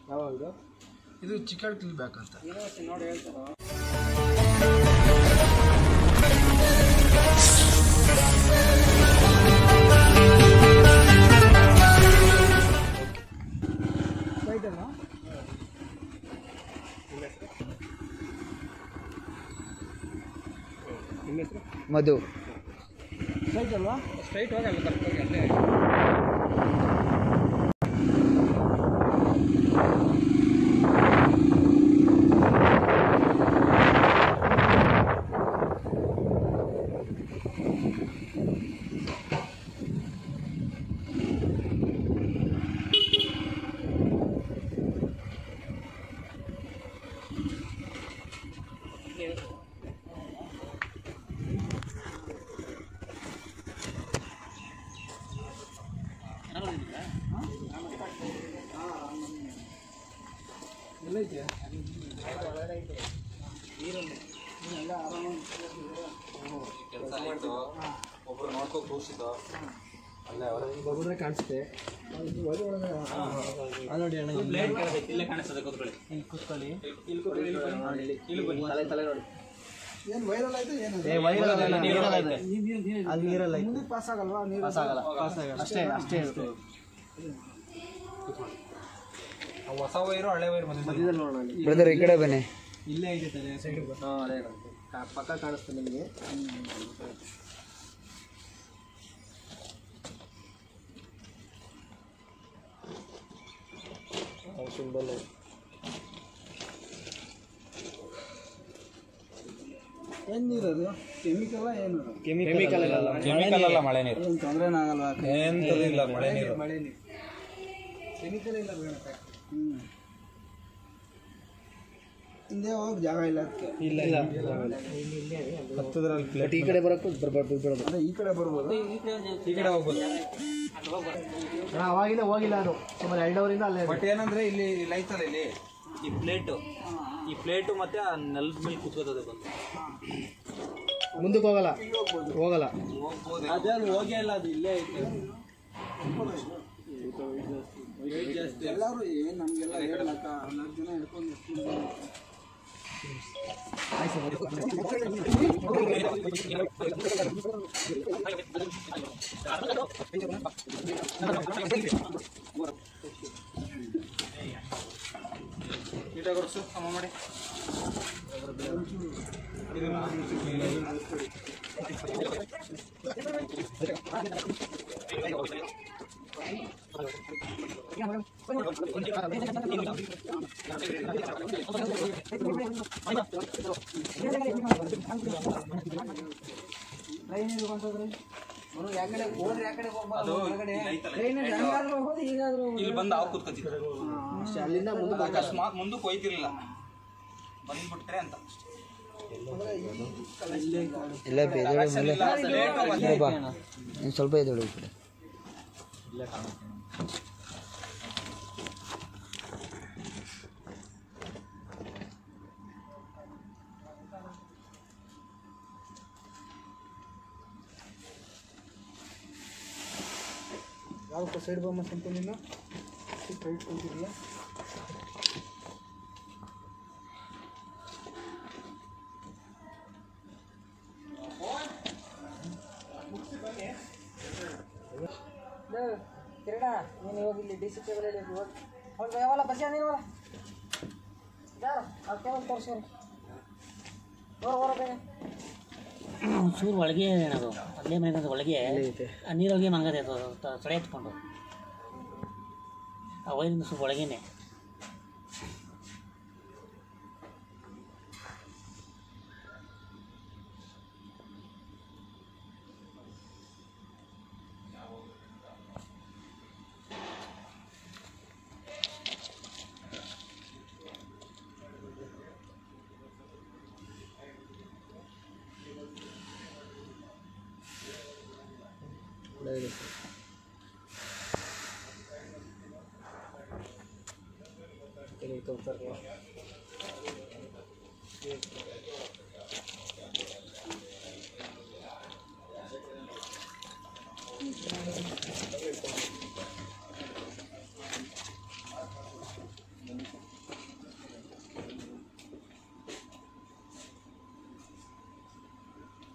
ಯಾವಾಗ ಇದು chicken kill back ಅಂತ ನೋಡಿ ಹೇಳ್ತಾರ ರೈಟ್ ಅಲ್ಲ ನಿಮ್ಮ ಹೆಸರು ಮಧು ಸ್ಟ್ರೈಟ್ ಅಲ್ವಾ ಸ್ಟ್ರೈಟ್ ಹೋಗಿ ಅಲ್ಲಿ ಕರೆಕ್ಟ್ ಹೋಗಿ ಅಲ್ಲೇ ಎಲ್ಲೈತೆ ಒಬ್ರು ನೋಡ್ಕೋ ಕೂಸಿದ್ದು ಬಗ್ಗಿದ್ರೆ ಕಾಣಿಸುತ್ತೆ ನೋಡಿ ಅಣ್ಣ ಇಲ್ಲೇ ಕಾಣಿಸ್ತದೆ ಕೂತ್ಕೊಳ್ಳಿ ಇಲ್ಲಿ ಕೂತ್ಕೊಳ್ಳಿ ಇಲ್ಲಿ ಬನ್ನಿ ತಲೆ ತಲೆ ನೋಡಿ ಏನು ವೈರಲ್ ಆಯ್ತು ಏನು ಏ ವೈರಲ್ ಅಲ್ಲ, ನೀರಲ್ಲ ಇದೆ. ಅಲ್ಲಿ ನೀರಲ್ಲ ಮುಂದೆ ಪಾಸ್ ಆಗಲ್ವಾ ನೀರು ಪಾಸ್ ಆಗಲ್ಲ. ಪಾಸ್ ಆಗಲ್ಲ ಅಷ್ಟೇ ಅಷ್ಟೇ ಇರುತ್ತೆ. ಹೊಸ ವೈರು ಹಳೆ ವೈರು ಬಂದಿದೆ ಮಧ್ಯದಲ್ಲಿ ನೋಡೋಣ ಅಲ್ಲಿ. ಬ್ರದರ್ ಈ ಕಡೆ ಬನ್ನಿ ಇಲ್ಲೇ ಇದೆ ತಲೆ ಸೈಡ್ ಹಾಂ ಅದೇ ಪಕ್ಕ ಕಾಣಿಸ್ತದೆ ನಿಮಗೆ ಸಿಂಬಲ್ ಏನು ನೀರು ಅದು ಕೆಮಿಕಲ್ ಏನು ಕೆಮಿಕಲ್ ಕೆಮಿಕಲ್ ಅಲ್ಲ ಮಳೆ ನೀರು ಏನು ತೊಂದರೆ ಆಗಲ್ವಾ ಎಂತದೂ ಇಲ್ಲ ಮಳೆ ನೀರು ಮಳೆ ನೀರು ಕೆಮಿಕಲ್ ಇಲ್ಲ ಬೇಡ ಹ್ಞೂ ಹಿಂದೆ ಹೋಗಿ ಜಾಗ ಇಲ್ಲ ಅದಕ್ಕೆ ಇಲ್ಲ ಇಲ್ಲ ಹತ್ತದ್ರಲ್ಲಿ ಪ್ಲೇಟ್ ಈ ಕಡೆ ಬರಕ್ಕೂ ಬರ್ಬಾರ್ದು ಬಿಡೋದು ಅದೇ ಈ ಕಡೆ ಬರ್ಬೋದು ಈ ಕಡೆ ಹೋಗ್ಬೋದು ಅವಾಗಿಲ್ಲ ಹೋಗಿಲ್ಲ ಅದು ಸುಮಾರು ಎರಡು ಅವರಿಂದ ಅಲ್ಲೇ ಬಟ್ ಏನಂದ್ರೆ ಇಲ್ಲಿ ಇಲ್ಲಿ ಐತಲ್ಲ ಇಲ್ಲಿ ಈ ಪ್ಲೇಟು ಈ ಪ್ಲೇಟು ಮತ್ತೆ ಆ ನೆಲದ ಮೇಲೆ ಕೂತ್ಕೋತದೆ ಬಂದು ಮುಂದಕ್ಕೆ ಹೋಗಲ್ಲ ಹೋಗಲ್ಲ ಅದೇ ಅದು ಹೋಗೇ ಇಲ್ಲ ಅದು ಇಲ್ಲೇ ಐತೆ ಎಲ್ಲರೂ ಏನು ನಮಗೆಲ್ಲ ಹೇಳಕ್ಕ ಹನ್ನೆರಡು ಜನ ಹಿಡ್ಕೊಂಡು ಎಷ್ಟು ಮಂದಿ ಇರ್ತಾರೆ? ನೀಟಾಗಿ ಹೊಡ್ಸು ಸಮ ಮಾಡಿ ಟ್ರೈನ್ ಹಿಡ್ಕೊಂತಂದ್ರೆ ಅವ್ನು ಯಾ ಕಡೆ ಹೋದ್ರೆ ಯಾ ಕಡೆ ಹೋಗ್ಬಾರ್ದು ಅದು ಹೊರಗಡೆ ಇಲ್ಲಿ ಐತಲ್ಲ, ಟ್ರೈನ್ ಹೆಂಗಾದ್ರೂ ಹೋಗ್ಬೋದು ಈಗಾದ್ರೂ ಇಲ್ಲಿ ಬಂದು ಅವ್ರು ಕೂತ್ಕೊತಿದ್ರು ಅಷ್ಟೇ ಅಲ್ಲಿಂದ ಮುಂದೆ ಅಕಸ್ಮಾತ್ ಮುಂದಕ್ಕೆ ಹೋಯ್ತಿರ್ಲಿಲ್ಲ ಬಂದ್ಬಿಟ್ರೆ ಅಂತ ಇಲ್ಲೇ ಇಲ್ಲ ಎದುರು ಮೇಲೆ ಇಲ್ಲ, ಲೇಟು ಮತ್ತೆ ಬಾ ಇನ್ನು ಸ್ವಲ್ಪ ಎದುರು ಈ ಕಡೆ ಯಾವ ಸೈಡ್ ಬೊಮ್ಮ ಸಂತ ನೀನು ರೈಟ್ ಹೋಗಿರಲ್ಲ ಕಿರಣ ನೀನು ಹೋಗಿ ಇಲ್ಲಿ ಡಿ ಸಿ ಟೇಬಲಲ್ಲಿ ಹೋಗಿ ಹೋಗಿ ಯಾವಲ್ಲ ಬಸ್ಸ ನೀನು ಹೋಗ ಯಾರು ಅವ್ರು ಕೇವಲ ತೋರಿಸ್ರಿ ಹೋರ ಹೋರ ಬೇಗ ಚೂರು ಒಳಗೆ ಏನದು ಅಲ್ಲೇ ಮನೆಗಂತ ಒಳಗೆ ಆ ನೀರೊಳಗೆ ಮಂಗದೆ ಅದು ತ- ತಡೆ ಎತ್ಕೊಂಡು ಆ ವೈರಿಂದ ಸ್ವಲ್ಪ ಒಳಗೇನೆ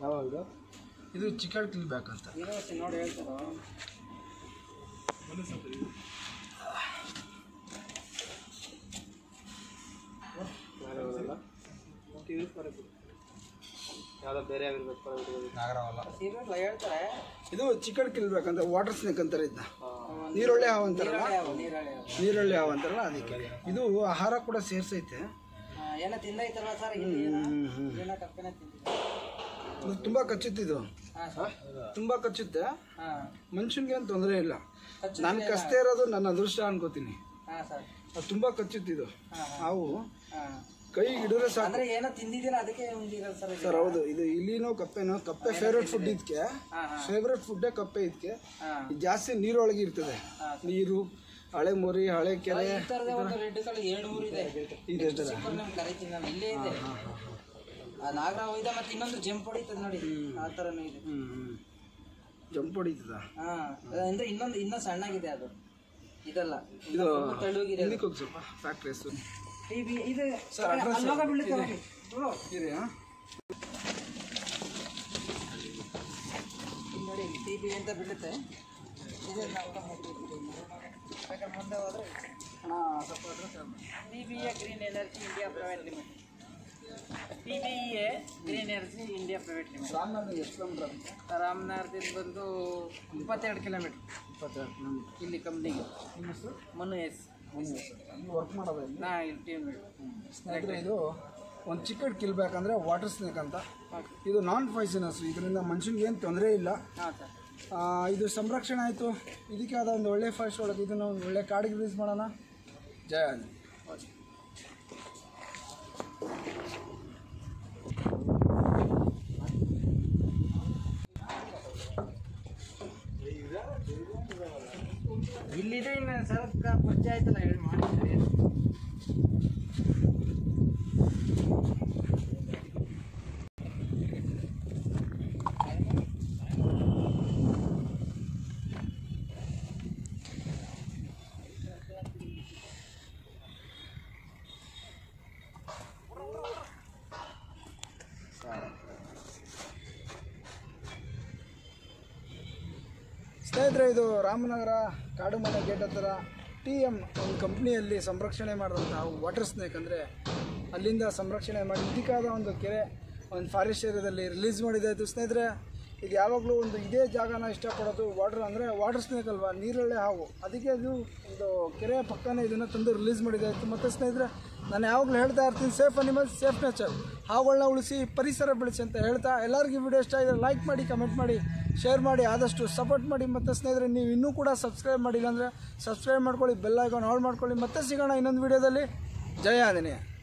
ಯಾವಾಗ ಇದು ಚಿಕನ್ ಕಿಲ್ಬ್ಯಾಕ್ ಅಂತ ಯೂನಿವರ್ಸಿಟಿ ನೋಡಿ ಹೇಳ್ತಾರೋ ಯಾವುದೋ ಬೇರೆ ಆಗಿರ್ಬೇಕು ನಾಗರವಲ್ಲ ಇರಲ್ಲ ಹೇಳ್ತಾರೆ ಇದು ಚಿಕನ್ ಕಿಲ್ಬ್ಯಾಕ್ ಅಂತ ವಾಟರ್ ಸ್ನೇಕ್ ಅಂತಾರೆ ಇದನ್ನ ನೀರೊಳ್ಳೆ ಹಾವು ಅಂತಾರಲ್ಲ ನೀರಾಳಿ ಹಾವು. ನೀರೊಳ್ಳೆ ಹಾವು ಅಂತಾರಲ್ಲ ಅದಕ್ಕೆ ಇದು ಆಹಾರ ಕೂಡ ಸೇರ್ಸೈತೆ ಆ, ಏನೋ ತಿಂದೈತಲ್ಲ ಸರ್ ಇಲ್ಲಿ ಏನೋ ಏನೋ ಕಪ್ಪೆನ ತಿಂದಿದೆ ಇದು ತುಂಬ ಕಚ್ಚುತ್ತಿದ್ದು ಹಾಂ ಸರ್ ತುಂಬ ಕಚ್ಚುತ್ತೆ ಹಾಂ ಮನುಷ್ಯನಿಗೆ ಏನು ತೊಂದರೆ ಇಲ್ಲ ಕಚ್ಚುತ್ತೆ ನಾನು ಕಷ್ಟೇ ಇರೋದು ನನ್ನ ಅದೃಷ್ಟ ಅನ್ಕೋತೀನಿ ಹಾಂ ಸರ್ ಅದು ತುಂಬ ಕಚ್ಚುತ್ತಿದ್ದು ಹಾವು ಹಾಂ ಕೈ ಹಿಡಿದ್ರೆ ಸಾಕು ಅಂದ್ರೆ ಏನೋ ತಿಂದಿದ್ದೀರಾ ಅದಕ್ಕೆ ಉಂಡಿರಲ್ಲ ಸರ್ ಸರ್ ಹೌದು ಇದು ಇಲ್ಲಿನೋ ಕಪ್ಪೆನೋ ಕಪ್ಪೆ ಫೇವ್ರೆಟ್ ಫುಡ್ ಇದಕ್ಕೆ ಹಾಂ ಹಾಂ ಫೇವ್ರೆಟ್ ಫುಡ್ಡೇ ಕಪ್ಪೆ ಇದಕ್ಕೆ ಹಾಂ ಇದು ಜಾಸ್ತಿ ನೀರೊಳಗೆ ಇರ್ತದೆ ನೀರು ಹಳೆ ಮೊರಿ ಹಳೆ ಕೆರೆ ಈ ಥರದ ಒಂದು ರೆಡ್ ಕಲರ್ ಎರಡು ಮೂರು ಇದೆ ಇದೆ ಥರ ಚಿಕ್ಕವ್ರು ನಮ್ಗೆ ಕರಿತೀನಿ ನಾನು ಇಲ್ಲೇ ಇದೆ ಆ ನಾಗರಾವ್ ಇದೆ ಮತ್ತೆ ಇನ್ನೊಂದು ಜಂಪ್ ಹೊಡಿತದೆ ನೋಡಿ ಆ ಥರನೂ ಇದೆ ಹ್ಞೂ ಹ್ಞೂ ಜಂಪ್ ಹೊಡಿತದ ಹಾ ಅಂದ್ರೆ ಇನ್ನೊಂದು ಇನ್ನೂ ಸಣ್ಣಗಿದೆ ಅದು ಇದಲ್ಲ ಇದು ತಳ್ಳುಗಿದೆ ಇದಕ್ಕೆ ಹೋಗಿ ಸ್ವಲ್ಪ ಫ್ಯಾಕ್ಟ್ರಿ ಹೆಸರು ಟಿವಿ ಇದು ಸರ್, address ಅಲ್ಲೋಗ ಬೀಳುತ್ತೆ ನೋಡಿ. ನೋಡು. ಇರಿ ಹಾಂ ಇಲ್ಲಿ ನೋಡಿ ಟಿವಿ ಅಂತ ಬೀಳುತ್ತೆ ಇದು ನಾವು ಬೇಕಾದ್ರೆ ಮುಂದೆ ಹೋದ್ರೆ T B A green energy India private limited T B A green energy India private limited Ramanagara ಎಷ್ಟು ಕಿಲೋಮೀಟರ್ ಆಗುತ್ತೆ ರಾಮನಗರದಿಂದ ಬಂದು ಇಪ್ಪತ್ತೆರಡು ಕಿಲೋಮೀಟ್ರ್ ಇಪ್ಪತ್ತೆರಡು ಕಿಲೋಮೀಟರ್ ಇಲ್ಲಿ ಕಂಪ್ನಿಗೆ ನಿಮ್ಮ ಹೆಸರು ಮನು ಎಸ್ ಇಲ್ಲಿ ವರ್ಕ್ ಮಾಡೋದು ಇಲ್ಲಿ ನಾ ಇಲ್ಲಿ ಟೀಮ್ ಸ್ನೇಹಿತರೆ ಇದು ಒಂದು ಚಿಕ್ಕಟ್ ಕಿಲ್ಬೇಕಂದ್ರೆ ವಾಟರ್ ಸ್ನೇಕ್ ಅಂತ ಇದು ನಾನ್ ಪಾಯ್ಸನಸ್ ಇದರಿಂದ ಮನುಷ್ಯನಿಗೆ ಏನು ತೊಂದರೆ ಇಲ್ಲ ಹಾಂ ಸರ್ ಆ, ಇದು ಸಂರಕ್ಷಣೆ ಆಯಿತು ಇದಕ್ಕೆ ಆದ ಒಂದು ಒಳ್ಳೆ ಫಾರೆಸ್ಟ್ ಒಳಗೆ ಇದನ್ನು ಒಂದು ಒಳ್ಳೆ ಕಾಡಿಗೆ ರಿಲೀಸ್ ಮಾಡೋಣ ಜಯ ಆಂಜನೇಯ. ಇಲ್ಲಿದೆ ಇನ್ನು ಸ್ವಲ್ಪ ಪರಿಚಯ ಆಯ್ತಲ್ಲ ಹೇಳಿ ಮಾಡಿದ್ರೆ ಸ್ನೇಹಿತರೆ ಇದು ರಾಮನಗರ ಕಾಡು ಮನೆ ಗೇಟ್ ಹತ್ರ ಟಿ ಎಮ್ ಒಂದು ಕಂಪ್ನಿಯಲ್ಲಿ ಸಂರಕ್ಷಣೆ ಮಾಡಿದಂತಹ ವಾಟರ್ ಸ್ನೇಕ್ ಅಂದರೆ ಅಲ್ಲಿಂದ ಸಂರಕ್ಷಣೆ ಮಾಡಿ ಇದಕ್ಕಾದ ಒಂದು ಕೆರೆ ಒಂದು ಫಾರೆಸ್ಟ್ ಏರಿಯಾದಲ್ಲಿ ರಿಲೀಸ್ ಮಾಡಿದ್ದಾಯಿತು ಸ್ನೇಹಿತರೆ ಇದು ಯಾವಾಗಲೂ ಒಂದು ಇದೇ ಜಾಗನ ಇಷ್ಟಪಡೋದು ವಾಟರ್ ಅಂದರೆ ವಾಟರ್ ಸ್ನೇಕ್ ಅಲ್ವಾ ನೀರೊಳ್ಳೆ ಹಾವು ಅದಕ್ಕೆ ಅದು ಒಂದು ಕೆರೆಯ ಪಕ್ಕನೇ ಇದನ್ನು ತಂದು ರಿಲೀಸ್ ಮಾಡಿದ್ದಾಯಿತು ಮತ್ತು ಸ್ನೇಹಿತರೆ ನಾನು ಯಾವಾಗಲೂ ಹೇಳ್ತಾ ಇರ್ತೀನಿ ಸೇಫ್ ಅನಿಮಲ್ಸ್ ಸೇಫ್ ನೇಚರ್ ಹಾವುಗಳನ್ನ ಉಳಿಸಿ ಪರಿಸರ ಬೆಳೆಸಿ ಅಂತ ಹೇಳ್ತಾ ಎಲ್ಲರಿಗೂ ವಿಡಿಯೋ ಇಷ್ಟ ಆಗಿದ್ರೆ ಲೈಕ್ ಮಾಡಿ ಕಮೆಂಟ್ ಮಾಡಿ ಶೇರ್ ಮಾಡಿ ಆದಷ್ಟು ಸಪೋರ್ಟ್ ಮಾಡಿ ಮತ್ತು ಸ್ನೇಹಿತರೆ ನೀವು ಇನ್ನೂ ಕೂಡ ಸಬ್ಸ್ಕ್ರೈಬ್ ಮಾಡಿಲ್ಲ ಅಂದರೆ ಸಬ್ಸ್ಕ್ರೈಬ್ ಮಾಡ್ಕೊಳ್ಳಿ ಬೆಲ್ ಐಕಾನ್ ಆಲ್ ಮಾಡ್ಕೊಳ್ಳಿ ಮತ್ತೆ ಸಿಗೋಣ ಇನ್ನೊಂದು ವಿಡಿಯೋದಲ್ಲಿ ಜಯ ಆಂಜನೇಯ